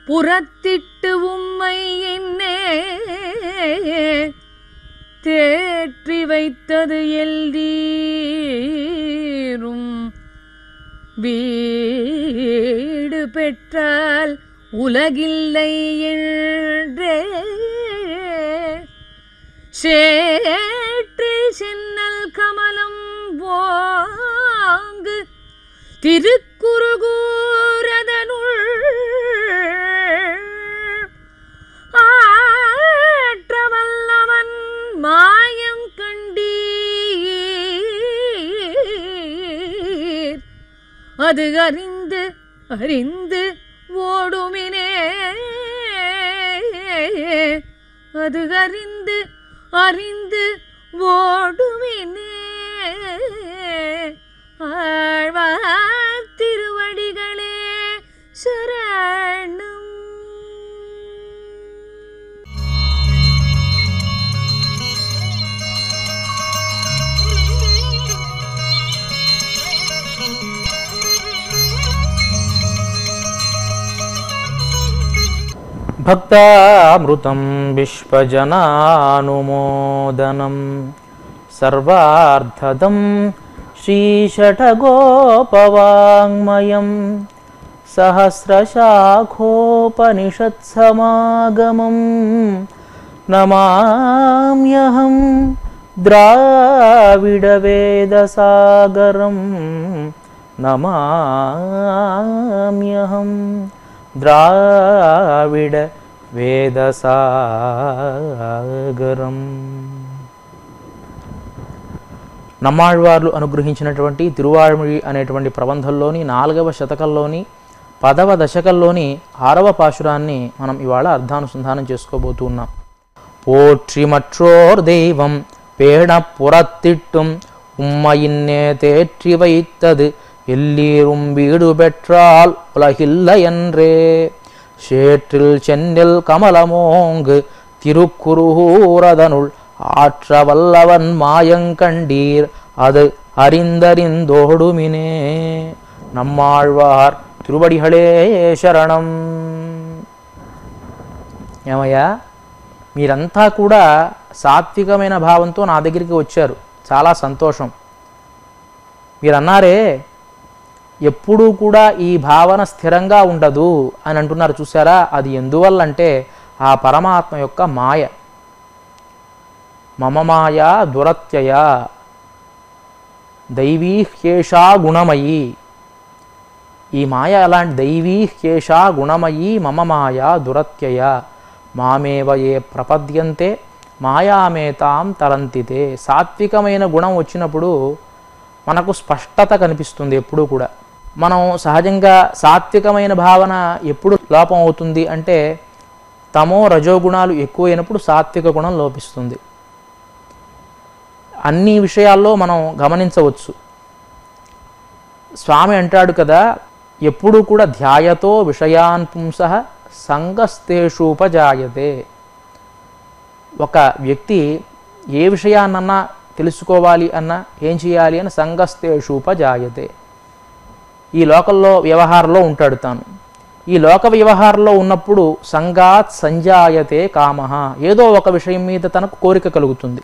புறத்திட்டு உம்மை என்னே தேற்றி வைத்தது எல்லீரும் வீடு பெற்றால் உலகில்லை என்றே சேற்றி சென்னல் கமலம் வாங்கு திருக்குறுகூரதனுள் ஆற்றவல்லவன் மாயம் கண்டீர் அது அறிந்து அறிந்து ஓடுமினே அது அறிந்து அறிந்து ஓடுமினே ஆழ்வார் திருவடிகளே சரணம் భక్తామృతం విశ్వజనానుమోదనం సర్వార్థదం శ్రీషటగోపవాङ्మయం సహస్రశాఖోపనిషత్సమాగమం నమామ్యహం ద్రావిడవేదసాగరం నమామ్యహం ద్రావిడ వేదసాగరం నమ్మాళ్వార్లు అనుగ్రహించినటువంటి తిరువాళ్మొഴി అనేటువంటి ప్రబంధంలోని నాలుగవ శతకంలోని పదవ దశకంలోని ఆరవ పాశురాన్ని మనం ఇవాళ అర్థానుసంధానం చేసుకోబోతూ ఉన్నాం போற்றி மற்றோர் தெய்வம் பேண புறத்திட்டும் உம்மையின்னே தேற்றி வைத்தது எல்லீரும் வீடு பெற்றால் உலகில்லை என்றே சேற்றில் சென்னில் கமலமோங்கு திருக்குருகூரதனுள் ஆற்ற வல்லவன் மாயங்கண்டீர் அது அறிந்தறிந்தோடுமினே நம்மாழ்வார் திருவடிகளே శరణం ఏమయ్యా మీరంతా కూడా సాత్వికమైన భావంతో నా దగ్గరికి వచ్చారు చాలా సంతోషం మీరు అన్నారే ఎప్పుడూ కూడా ఈ భావన స్థిరంగా ఉండదు అని అంటున్నారు చూసారా అది ఎందువల్ల అంటే ఆ పరమాత్మ యొక్క మాయ మమ మాయ దురత్యయ దైవీ హ్యేషా గుణమయి ఈ మాయ అలాంటి దైవీ హ్యేషా గుణమయీ మమ మాయ దురత్యయ మామేవ ఏ ప్రపద్యంతే మాయామేతాం తరంతితే సాత్వికమైన గుణం వచ్చినప్పుడు మనకు స్పష్టత కనిపిస్తుంది ఎప్పుడూ కూడా మనం సహజంగా సాత్వికమైన భావన ఎప్పుడు లోపం అవుతుంది అంటే తమో రజోగుణాలు ఎక్కువైనప్పుడు సాత్విక గుణం లోపిస్తుంది అన్ని విషయాల్లో మనం గమనించవచ్చు స్వామి అంటాడు కదా ఎప్పుడూ కూడా ధ్యాయతో విషయాన్ పుంస సంగస్తేషూపజాయతే ఒక వ్యక్తి ఏ విషయాన్నన్నా తెలుసుకోవాలి అన్నా ఏం చేయాలి అని సంగస్తేషూపజాయతే ఈ లోకంలో వ్యవహారంలో ఉంటాడు తాను ఈ లోక వ్యవహారంలో ఉన్నప్పుడు సంగాత్ సంజాయతే కామ ఏదో ఒక విషయం మీద తనకు కోరిక కలుగుతుంది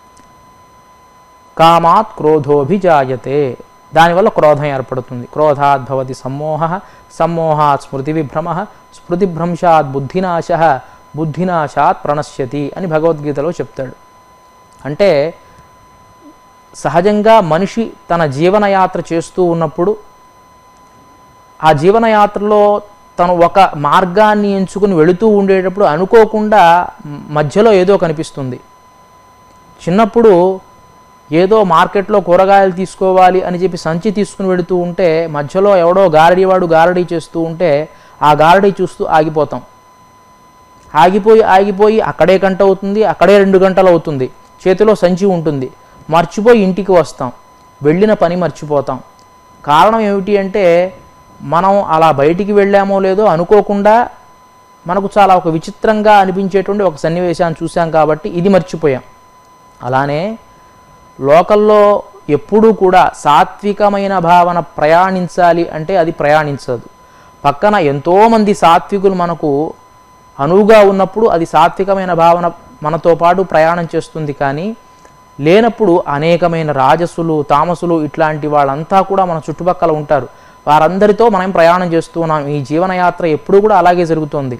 కామాత్ క్రోధోభిజాయతే దానివల్ల క్రోధం ఏర్పడుతుంది క్రోధాత్ భవతి సమ్మోహ సమ్మోహాత్ స్మృతి విభ్రమ స్మృతిభ్రంశాత్ బుద్ధినాశ బుద్ధినాశాత్ ప్రణశ్యతి అని భగవద్గీతలో చెప్తాడు అంటే సహజంగా మనిషి తన జీవనయాత్ర చేస్తూ ఉన్నప్పుడు ఆ జీవనయాత్రలో తను ఒక మార్గాన్ని ఎంచుకుని వెళుతూ ఉండేటప్పుడు అనుకోకుండా మ- మధ్యలో ఏదో కనిపిస్తుంది చిన్నప్పుడు ఏదో మార్కెట్లో కూరగాయలు తీసుకోవాలి అని చెప్పి సంచి తీసుకుని వెళుతూ ఉంటే మధ్యలో ఎవడో గారడీవాడు గారడీ చేస్తూ ఉంటే ఆ గారడీ చూస్తూ ఆగిపోతాం ఆగిపోయి ఆగిపోయి అక్కడే గంట అవుతుంది అక్కడే రెండు గంటలు అవుతుంది చేతిలో సంచి ఉంటుంది మర్చిపోయి ఇంటికి వస్తాం వెళ్ళిన పని మర్చిపోతాం కారణం ఏమిటి అంటే మనం అలా బయటికి వెళ్ళామో లేదో అనుకోకుండా మనకు చాలా ఒక విచిత్రంగా అనిపించేటువంటి ఒక సన్నివేశాన్ని చూసాం కాబట్టి ఇది మర్చిపోయాం అలానే లోకల్లో ఎప్పుడూ కూడా సాత్వికమైన భావన ప్రయాణించాలి అంటే అది ప్రయాణించదు పక్కన ఎంతోమంది సాత్వికులు మనకు అనువుగా ఉన్నప్పుడు అది సాత్వికమైన భావన మనతో పాటు ప్రయాణం చేస్తుంది కానీ లేనప్పుడు అనేకమైన రాజసులు తామసులు ఇట్లాంటి వాళ్ళంతా కూడా మన చుట్టుపక్కల ఉంటారు వారందరితో మనం ప్రయాణం చేస్తూ ఉన్నాం ఈ జీవనయాత్ర ఎప్పుడూ కూడా అలాగే జరుగుతుంది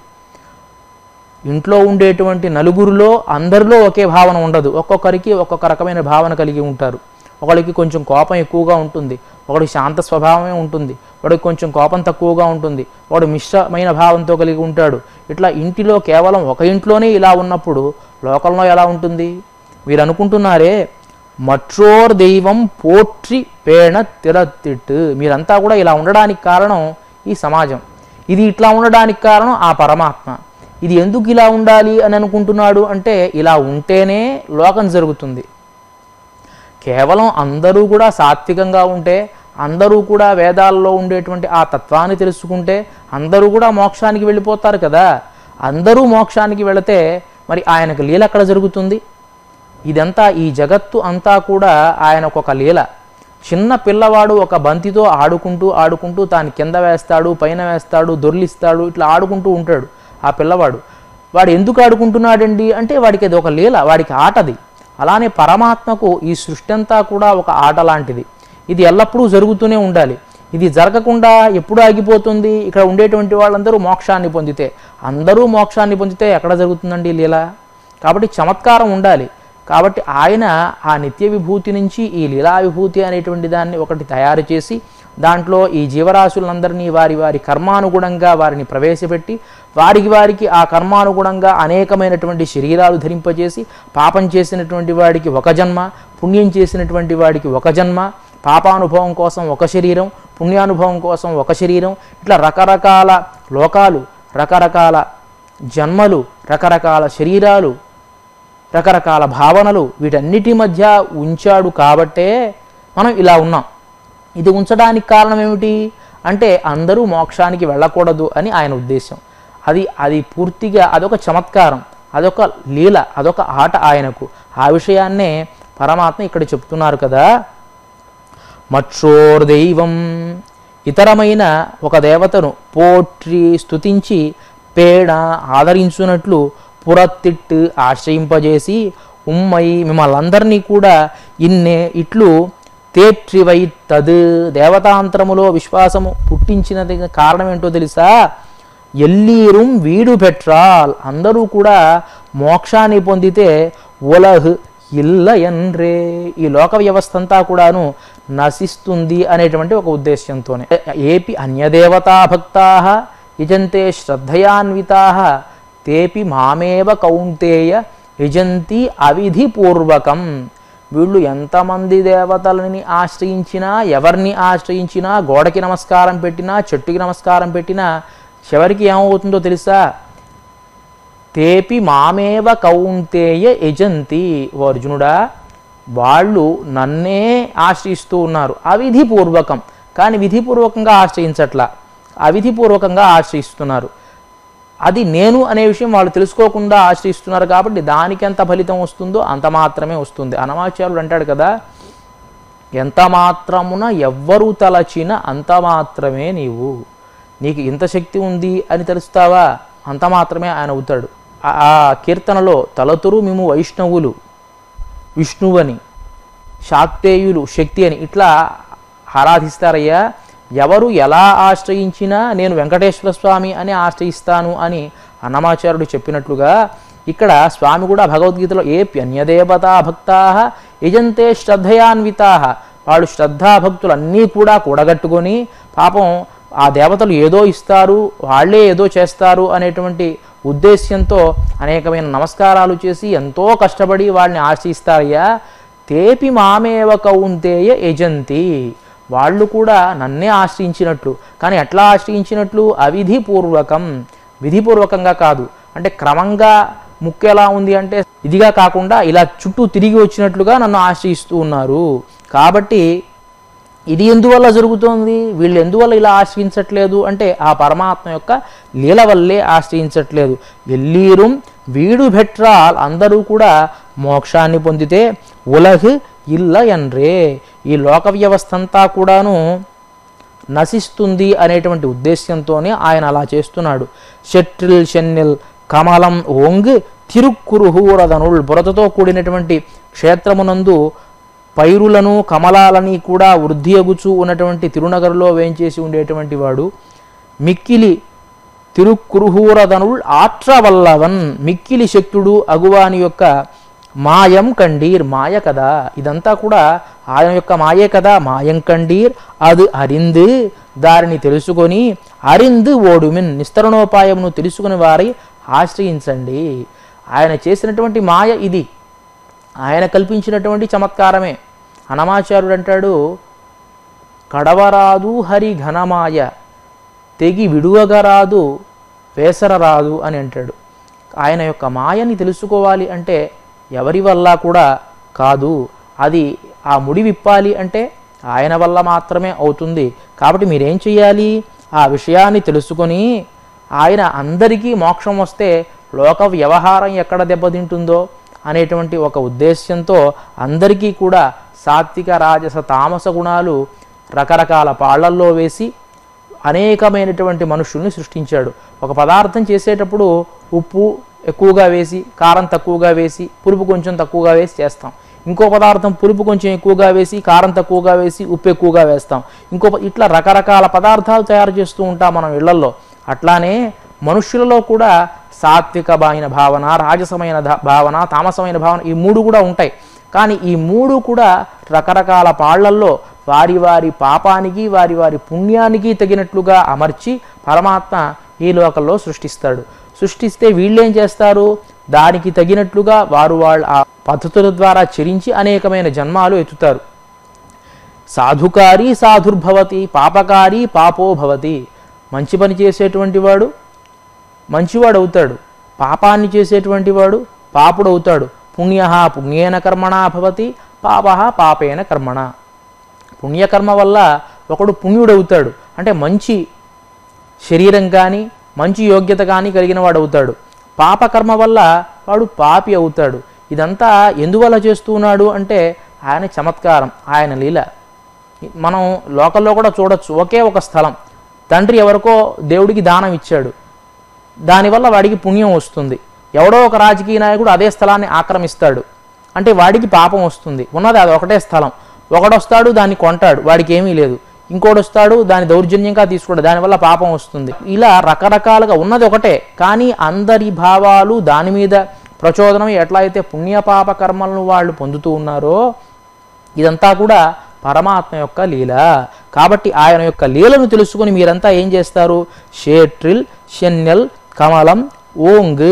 ఇంట్లో ఉండేటువంటి నలుగురిలో అందరిలో ఒకే భావన ఉండదు ఒక్కొక్కరికి ఒక్కొక్క రకమైన భావన కలిగి ఉంటారు ఒకడికి కొంచెం కోపం ఎక్కువగా ఉంటుంది ఒకడికి శాంత స్వభావమే ఉంటుంది వాడికి కొంచెం కోపం తక్కువగా ఉంటుంది వాడు మిశ్రమైన భావంతో కలిగి ఉంటాడు ఇట్లా ఇంటిలో కేవలం ఒక ఇంట్లోనే ఇలా ఉన్నప్పుడు లోకంలో ఎలా ఉంటుంది మీరు అనుకుంటున్నారే మற்றోర్ దైవం పోట్రి పేణ తిరతిట్టు మీరంతా కూడా ఇలా ఉండడానికి కారణం ఈ సమాజం ఇది ఇట్లా ఉండడానికి కారణం ఆ పరమాత్మ ఇది ఎందుకు ఇలా ఉండాలి అని అనుకుంటున్నాడు అంటే ఇలా ఉంటేనే లోకం జరుగుతుంది కేవలం అందరూ కూడా సాత్వికంగా ఉంటే అందరూ కూడా వేదాల్లో ఉండేటువంటి ఆ తత్వాన్ని తెలుసుకుంటే అందరూ కూడా మోక్షానికి వెళ్ళిపోతారు కదా అందరూ మోక్షానికి వెళితే మరి ఆయనకు లీల ఎక్కడ జరుగుతుంది ఇదంతా ఈ జగత్తు అంతా కూడా ఆయనకు ఒక లీల చిన్న పిల్లవాడు ఒక బంతితో ఆడుకుంటూ ఆడుకుంటూ తాను కింద వేస్తాడు పైన వేస్తాడు దొర్లిస్తాడు ఇట్లా ఆడుకుంటూ ఉంటాడు ఆ పిల్లవాడు వాడు ఎందుకు ఆడుకుంటున్నాడండి అంటే వాడికి అది ఒక లీల వాడికి ఆటది అలానే పరమాత్మకు ఈ సృష్టి అంతా కూడా ఒక ఆట లాంటిది ఇది ఎల్లప్పుడూ జరుగుతూనే ఉండాలి ఇది జరగకుండా ఎప్పుడు ఆగిపోతుంది ఇక్కడ ఉండేటువంటి వాళ్ళందరూ మోక్షాన్ని పొందితే అందరూ మోక్షాన్ని పొందితే ఎక్కడ జరుగుతుందండి ఈ లీల కాబట్టి చమత్కారం ఉండాలి కాబట్టి ఆయన ఆ నిత్య విభూతి నుంచి ఈ లీలా విభూతి అనేటువంటి దాన్ని ఒకటి తయారు చేసి దాంట్లో ఈ జీవరాశులందరినీ వారి వారి కర్మానుగుణంగా వారిని ప్రవేశపెట్టి వారికి వారికి ఆ కర్మానుగుణంగా అనేకమైనటువంటి శరీరాలు ధరింపజేసి పాపం చేసినటువంటి వాడికి ఒక జన్మ పుణ్యం చేసినటువంటి వాడికి ఒక జన్మ పాపానుభవం కోసం ఒక శరీరం పుణ్యానుభవం కోసం ఒక శరీరం ఇట్లా రకరకాల లోకాలు రకరకాల జన్మలు రకరకాల శరీరాలు రకరకాల భావనలు వీటన్నిటి మధ్య ఉంచాడు కాబట్టే మనం ఇలా ఉన్నాం ఇది ఉంచడానికి కారణం ఏమిటి అంటే అందరూ మోక్షానికి వెళ్ళకూడదు అని ఆయన ఉద్దేశం అది అది పూర్తిగా అదొక చమత్కారం అదొక లీల అదొక ఆట ఆయనకు ఆ విషయాన్నే పరమాత్మ ఇక్కడ చెప్తున్నారు కదా మற்றోర్ దైవం ఇతరమైన ఒక దేవతను పోట్రి స్తుతించి పేడ ఆదరించునట్లు పురత్తిట్టు ఆశ్రయింపజేసి ఉమ్మై మిమ్మల్ందరినీ కూడా ఇన్నే ఇట్లు తేట్రివై తద్ దేవతాంతరములో విశ్వాసము పుట్టించినది కారణం ఏంటో తెలుసా ఎల్లీరుం వీడు పెట్రాల్ అందరూ కూడా మోక్షాన్ని పొందితే ఉలహ్ ఇల్ల ఎన్రే ఈ లోక వ్యవస్థ అంతా కూడాను నశిస్తుంది అనేటువంటి ఒక ఉద్దేశ్యంతోనే ఏపి అన్యదేవతా భక్తా యజంతే శ్రద్ధయాన్వితా తేపి మామేవ కౌంతేయ యజంతి అవిధిపూర్వకం వీళ్ళు ఎంతమంది దేవతలని ఆశ్రయించినా ఎవరిని ఆశ్రయించినా గోడకి నమస్కారం పెట్టినా చెట్టుకి నమస్కారం పెట్టినా చివరికి ఏమవుతుందో తెలుసా తేపి మామేవ కౌంతేయ యజంతి ఓ అర్జునుడా వాళ్ళు నన్నే ఆశ్రయిస్తూ ఉన్నారు అవిధిపూర్వకం కానీ విధిపూర్వకంగా ఆశ్రయించట్లా అవిధిపూర్వకంగా ఆశ్రయిస్తున్నారు అది నేను అనే విషయం వాళ్ళు తెలుసుకోకుండా ఆశ్రయిస్తున్నారు కాబట్టి దానికి ఎంత ఫలితం వస్తుందో అంత మాత్రమే వస్తుంది అనమాచార్యుడు అంటాడు కదా ఎంత మాత్రమున ఎవ్వరు తలచిన అంత మాత్రమే నీవు నీకు ఇంత శక్తి ఉంది అని తెలుస్తావా అంత మాత్రమే ఆయన అవుతాడు ఆ- ఆ కీర్తనలో తలతురు మేము వైష్ణవులు విష్ణువని శాక్తేయులు శక్తి అని ఇట్లా ఆరాధిస్తారయ్యా ఎవరు ఎలా ఆశ్రయించినా నేను వెంకటేశ్వర స్వామి అని ఆశ్రయిస్తాను అని అన్నమాచార్యుడు చెప్పినట్లుగా ఇక్కడ స్వామి కూడా భగవద్గీతలో ఏ ప్యన్యదేవతా భక్తా యజంతే శ్రద్ధయాన్వితా వాళ్ళు శ్రద్ధాభక్తులు అన్నీ కూడా కూడగట్టుకొని పాపం ఆ దేవతలు ఏదో ఇస్తారు వాళ్ళే ఏదో చేస్తారు అనేటువంటి ఉద్దేశ్యంతో అనేకమైన నమస్కారాలు చేసి ఎంతో కష్టపడి వాళ్ళని ఆశ్రయిస్తారయ్యా తేపి మామేవ కౌంతేయ యజంతి వాళ్ళు కూడా నన్నే ఆశ్రయించినట్లు కానీ ఎట్లా ఆశ్రయించినట్లు అవిధిపూర్వకం విధిపూర్వకంగా కాదు అంటే క్రమంగా ముక్కు ఎలా ఉంది అంటే ఇదిగా కాకుండా ఇలా చుట్టూ తిరిగి వచ్చినట్లుగా నన్ను ఆశ్రయిస్తూ ఉన్నారు కాబట్టి ఇది ఎందువల్ల జరుగుతోంది వీళ్ళు ఎందువల్ల ఇలా ఆశ్రయించట్లేదు అంటే ఆ పరమాత్మ యొక్క లీల వల్లే ఆశ్రయించట్లేదు ఎల్లీరుం వీడు భెట్రాల్ అందరూ కూడా మోక్షాన్ని పొందితే ఉలహ్ ఇల్ల ఎన్రే ఈ లోక వ్యవస్థ అంతా కూడాను నశిస్తుంది అనేటువంటి ఉద్దేశ్యంతోనే ఆయన అలా చేస్తున్నాడు షట్రిల్ షెన్నెల్ కమలం ఓంగ్ తిరుక్కురుహూరదనుల్ బురదతో కూడినటువంటి క్షేత్రమునందు పైరులను కమలాలని కూడా వృద్ధి అగుచూ ఉన్నటువంటి తిరునగరులో వేంచేసి ఉండేటువంటి వాడు మిక్కిలి తిరుక్కురుహూరదనుల్ ఆట్రవల్లవన్ మిక్కిలి శక్తుడు అగువాని యొక్క మాయం కండీర్ మాయ కదా ఇదంతా కూడా ఆయన యొక్క మాయే కదా మాయం కండీర్ అది అరిందు దారిని తెలుసుకొని అరిందు ఓడుమిన్ నిస్తరణోపాయమును తెలుసుకుని వారి ఆశ్రయించండి ఆయన చేసినటువంటి మాయ ఇది ఆయన కల్పించినటువంటి చమత్కారమే అనమాచార్యుడు అంటాడు కడవరాదు హరి ఘనమాయ తెగి విడువగరాదు వేసరరాదు అని అంటాడు ఆయన యొక్క మాయని తెలుసుకోవాలి అంటే ఎవరి వల్ల కూడా కాదు అది ఆ ముడి విప్పాలి అంటే ఆయన వల్ల మాత్రమే అవుతుంది కాబట్టి మీరేం చేయాలి ఆ విషయాన్ని తెలుసుకొని ఆయన అందరికీ మోక్షం వస్తే లోక వ్యవహారం ఎక్కడ దెబ్బతింటుందో అనేటువంటి ఒక ఉద్దేశ్యంతో అందరికీ కూడా సాత్విక రాజస తామస గుణాలు రకరకాల పాళ్లల్లో వేసి అనేకమైనటువంటి మనుషుల్ని సృష్టించాడు ఒక పదార్థం చేసేటప్పుడు ఉప్పు ఎక్కువగా వేసి కారం తక్కువగా వేసి పులుపు కొంచెం తక్కువగా వేసి చేస్తాం ఇంకో పదార్థం పులుపు కొంచెం ఎక్కువగా వేసి కారం తక్కువగా వేసి ఉప్పు ఎక్కువగా వేస్తాం ఇంకో ప- ఇట్లా రకరకాల పదార్థాలు తయారు చేస్తూ ఉంటాం మనం ఇళ్లల్లో అట్లానే మనుష్యులలో కూడా సాత్వికమైన భావన రాజసమైన ధ- భావన తామసమైన భావన ఈ మూడు కూడా ఉంటాయి కానీ ఈ మూడు కూడా రకరకాల పాళ్లల్లో వారి వారి పాపానికి వారి వారి పుణ్యానికి తగినట్లుగా అమర్చి పరమాత్మ ఈ లోకంలో సృష్టిస్తాడు సృష్టిస్తే వీళ్ళేం చేస్తారు దానికి తగినట్లుగా వారు వాళ్ళ ఆ పద్ధతుల ద్వారా చెరించి అనేకమైన జన్మాలు ఎత్తుతారు సాధుకారి సాధుర్భవతి పాపకారి పాపో భవతి మంచి పని చేసేటువంటి వాడు మంచివాడు అవుతాడు పాపాన్ని చేసేటువంటి వాడు పాపుడు అవుతాడు పుణ్య పుణ్యేన కర్మణ భవతి పాప పాపేన కర్మణ పుణ్యకర్మ వల్ల ఒకడు పుణ్యుడవుతాడు అంటే మంచి శరీరం కానీ మంచి యోగ్యత కానీ కలిగిన వాడు అవుతాడు పాపకర్మ వల్ల వాడు పాపి అవుతాడు ఇదంతా ఎందువల్ల చేస్తున్నాడు అంటే ఆయన చమత్కారం ఆయన లీల మనం లోకల్లో కూడా చూడొచ్చు ఒకే ఒక స్థలం తండ్రి ఎవరికో దేవుడికి దానం ఇచ్చాడు దానివల్ల వాడికి పుణ్యం వస్తుంది ఎవడో ఒక రాజకీయ నాయకుడు అదే స్థలాన్ని ఆక్రమిస్తాడు అంటే వాడికి పాపం వస్తుంది ఉన్నది అది ఒకటే స్థలం ఒకడొస్తాడు దాన్ని కొంటాడు వాడికి ఏమీ లేదు ఇంకోటి వస్తాడు దాన్ని దౌర్జన్యంగా తీసుకుంటాడు దానివల్ల పాపం వస్తుంది ఇలా రకరకాలుగా ఉన్నది ఒకటే కానీ అందరి భావాలు దాని మీద ప్రచోదనం ఎట్లా అయితే పుణ్యపాప కర్మలను వాళ్ళు పొందుతూ ఉన్నారో ఇదంతా కూడా పరమాత్మ యొక్క లీల కాబట్టి ఆయన యొక్క లీలను తెలుసుకుని మీరంతా ఏం చేస్తారు షేట్రిల్ షెన్నెల్ కమలం ఓంగ్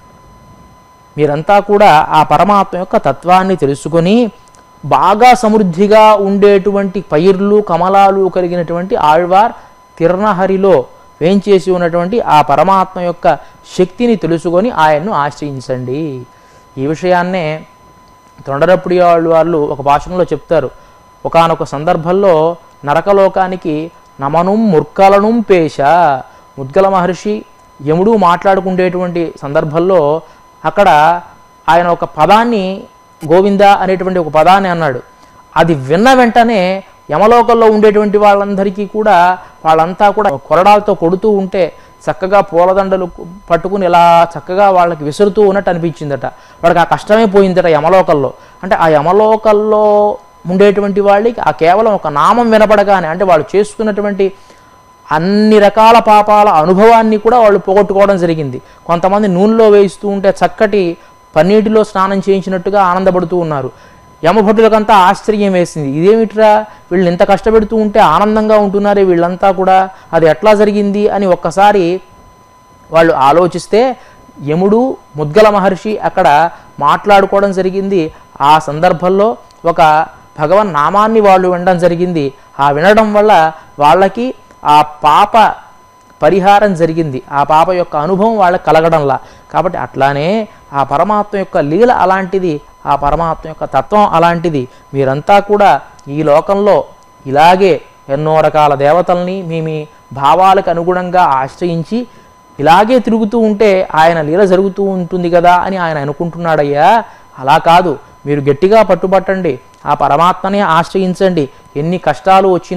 మీరంతా కూడా ఆ పరమాత్మ యొక్క తత్వాన్ని తెలుసుకొని బాగా సమృద్ధిగా ఉండేటువంటి పైర్లు కమలాలు కలిగినటువంటి ఆళ్వార్ తిర్నహరిలో వేంచేసి ఉన్నటువంటి ఆ పరమాత్మ యొక్క శక్తిని తెలుసుకొని ఆయన్ను ఆశ్రయించండి ఈ విషయాన్నే తొండరపుడి వాళ్ళు వాళ్ళు ఒక భాషణలో చెప్తారు ఒకానొక సందర్భంలో నరకలోకానికి నమనుం ముర్కలనుం పేష ముద్గల మహర్షి యముడు మాట్లాడుకుండేటువంటి సందర్భంలో అక్కడ ఆయన ఒక పదాన్ని గోవింద అనేటువంటి ఒక పదాన్ని అన్నాడు అది విన్న వెంటనే యమలోకంలో ఉండేటువంటి వాళ్ళందరికీ కూడా వాళ్ళంతా కూడా కొరడాలతో కొడుతూ ఉంటే చక్కగా పూలదండలు పట్టుకుని ఇలా చక్కగా వాళ్ళకి విసురుతూ ఉన్నట్టు అనిపించిందట వాడికి ఆ కష్టమే పోయిందట యమలోకంలో అంటే ఆ యమలోకంలో ఉండేటువంటి వాళ్ళకి ఆ కేవలం ఒక నామం వినపడగానే అంటే వాళ్ళు చేసుకున్నటువంటి అన్ని రకాల పాపాల అనుభవాన్ని కూడా వాళ్ళు పోగొట్టుకోవడం జరిగింది కొంతమంది నూనెలో వేయిస్తూ ఉంటే చక్కటి పన్నీటిలో స్నానం చేయించినట్టుగా ఆనందపడుతూ ఉన్నారు యమభటులకంతా ఆశ్చర్యం వేసింది ఇదేమిట్రా వీళ్ళు ఇంత కష్టపెడుతూ ఉంటే ఆనందంగా ఉంటున్నారే వీళ్ళంతా కూడా అది ఎట్లా జరిగింది అని ఒక్కసారి వాళ్ళు ఆలోచిస్తే యముడు ముద్గల మహర్షి అక్కడ మాట్లాడుకోవడం జరిగింది ఆ సందర్భంలో ఒక భగవన్ నామాన్ని వాళ్ళు వినడం జరిగింది ఆ వినడం వల్ల వాళ్ళకి ఆ పాప పరిహారం జరిగింది ఆ పాప యొక్క అనుభవం వాళ్ళకి కలగడంలా కాబట్టి అట్లానే ఆ పరమాత్మ యొక్క లీల అలాంటిది ఆ పరమాత్మ యొక్క తత్వం అలాంటిది మీరంతా కూడా ఈ లోకంలో ఇలాగే ఎన్నో రకాల దేవతల్ని మీ మీ భావాలకు అనుగుణంగా ఆశ్రయించి ఇలాగే తిరుగుతూ ఉంటే ఆయన లీల జరుగుతూ ఉంటుంది కదా అని ఆయన అనుకుంటున్నాడయ్యా అలా కాదు మీరు గట్టిగా పట్టుబట్టండి ఆ పరమాత్మనే ఆశ్రయించండి ఎన్ని కష్టాలు వచ్చినా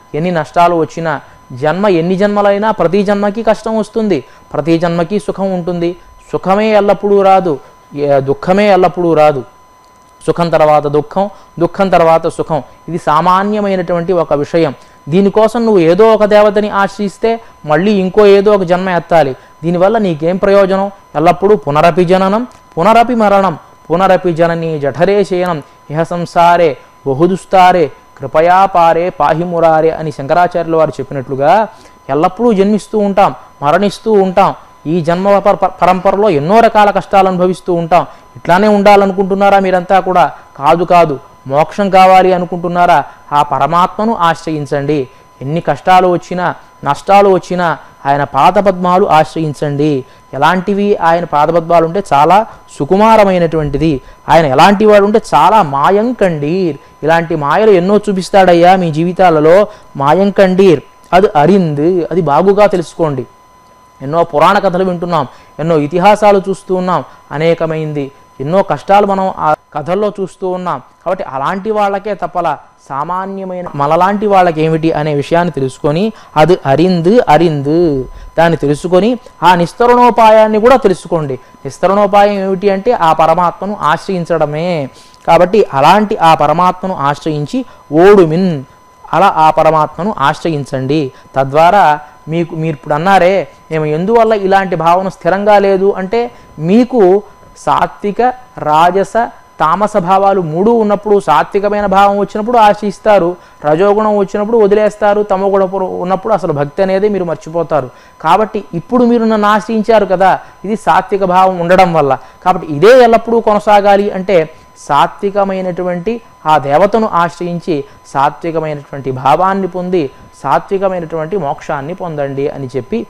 ఎన్ని నష్టాలు వచ్చినా జన్మ ఎన్ని జన్మలైనా ప్రతి జన్మకి కష్టం వస్తుంది ప్రతి జన్మకి సుఖం ఉంటుంది సుఖమే ఎల్లప్పుడూ రాదు ఏ- దుఃఖమే ఎల్లప్పుడూ రాదు సుఖం తర్వాత దుఃఖం దుఃఖం తర్వాత సుఖం ఇది సామాన్యమైనటువంటి ఒక విషయం దీనికోసం నువ్వు ఏదో ఒక దేవతని ఆశ్రయిస్తే మళ్ళీ ఇంకో ఏదో ఒక జన్మ ఎత్తాలి దీనివల్ల నీకేం ప్రయోజనం ఎల్లప్పుడూ పునరపి జననం పునరపి మరణం పునరపి జనని జఠరే శయనం ఇహ సంసారే బహుదుస్తారే కృపయా పారే పాహిమురారే అని శంకరాచార్యుల వారు చెప్పినట్లుగా ఎల్లప్పుడూ జన్మిస్తూ ఉంటాం మరణిస్తూ ఉంటాం ఈ జన్మ పర- పరంపరలో ఎన్నో రకాల కష్టాలు అనుభవిస్తూ ఉంటాం ఇట్లానే ఉండాలనుకుంటున్నారా మీరంతా కూడా కాదు కాదు మోక్షం కావాలి అనుకుంటున్నారా ఆ పరమాత్మను ఆశ్రయించండి ఎన్ని కష్టాలు వచ్చినా నష్టాలు వచ్చినా ఆయన పాదపద్మాలు ఆశ్రయించండి ఎలాంటివి ఆయన పాదపద్మాలు ఉంటే చాలా సుకుమారమైనటువంటిది ఆయన ఎలాంటి వాడు ఉంటే చాలా మాయంకండీర్ ఇలాంటి మాయలు ఎన్నో చూపిస్తాడయ్యా మీ జీవితాలలో మాయంకండీర్ అది అరింద్ అది బాగుగా తెలుసుకోండి ఎన్నో పురాణ కథలు వింటున్నాం ఎన్నో ఇతిహాసాలు చూస్తూ ఉన్నాం అనేకమైంది ఎన్నో కష్టాలు మనం ఆ కథల్లో చూస్తూ ఉన్నాం కాబట్టి అలాంటి వాళ్ళకే తప్పల సామాన్యమైన మనలాంటి వాళ్ళకి ఏమిటి అనే విషయాన్ని తెలుసుకొని అది అరింద్ అరింద్ దాన్ని తెలుసుకొని ఆ నిస్తరణోపాయాన్ని కూడా తెలుసుకోండి నిస్తరణోపాయం ఏమిటి అంటే ఆ పరమాత్మను ఆశ్రయించడమే కాబట్టి అలాంటి ఆ పరమాత్మను ఆశ్రయించి ఓడుమిన్ అలా ఆ పరమాత్మను ఆశ్రయించండి తద్వారా మీకు మీరు ఇప్పుడు అన్నారే మేము ఎందువల్ల ఇలాంటి భావన స్థిరంగా లేదు అంటే మీకు సాత్విక రాజస తామస భావాలు మూడు ఉన్నప్పుడు సాత్వికమైన భావం వచ్చినప్పుడు ఆశ్రయిస్తారు రజోగుణం వచ్చినప్పుడు వదిలేస్తారు తమోగుణం ఉన్నప్పుడు అసలు భక్తి అనేది మీరు మర్చిపోతారు కాబట్టి ఇప్పుడు మీరు నన్ను ఆశ్రయించారు కదా ఇది సాత్విక భావం ఉండడం వల్ల కాబట్టి ఇదే ఎల్లప్పుడూ కొనసాగాలి అంటే సాత్వికమైనటువంటి ఆ దేవతను ఆశ్రయించి సాత్వికమైనటువంటి భావాన్ని పొంది సాత్వికమైనటువంటి మోక్షాన్ని పొందండి అని చెప్పి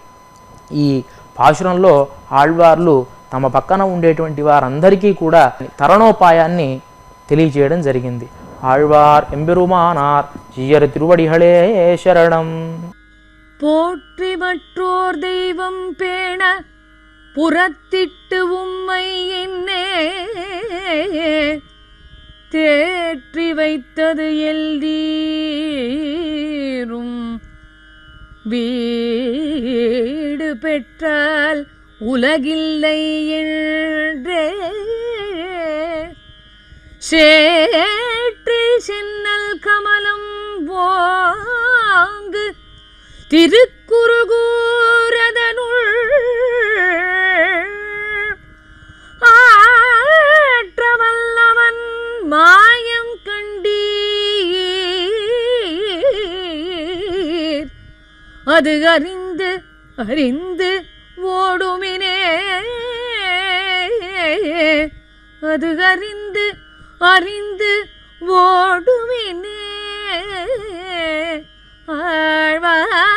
ఈ పాశురంలో ఆళ్వార్లు తమ పక్కన ఉండేటువంటి వారందరికీ కూడా తరణోపాయాన్ని తెలియజేయడం జరిగింది ఆళ్వార్ ఎంబెరుమానార్ జీయర తిరువడిహళే శరణం போற்றி மற்றோர் தெய்வம் பேண புறத்திட்டு உம்மை என்னே தேற்றி வைத்தது எல்தீரும் வீடு பெற்றால் உலகில்லை என்றே சேற்றி சென்னல் கமலம் வாங்கு திருக்குறுகூரதனுள் ஆற்றவல்லவன் மாயம் கண்டீர் அது அறிந்து அறிந்து ஓடுமினே அது அறிந்து அறிந்து ஓடுமினே ஆழ்வார்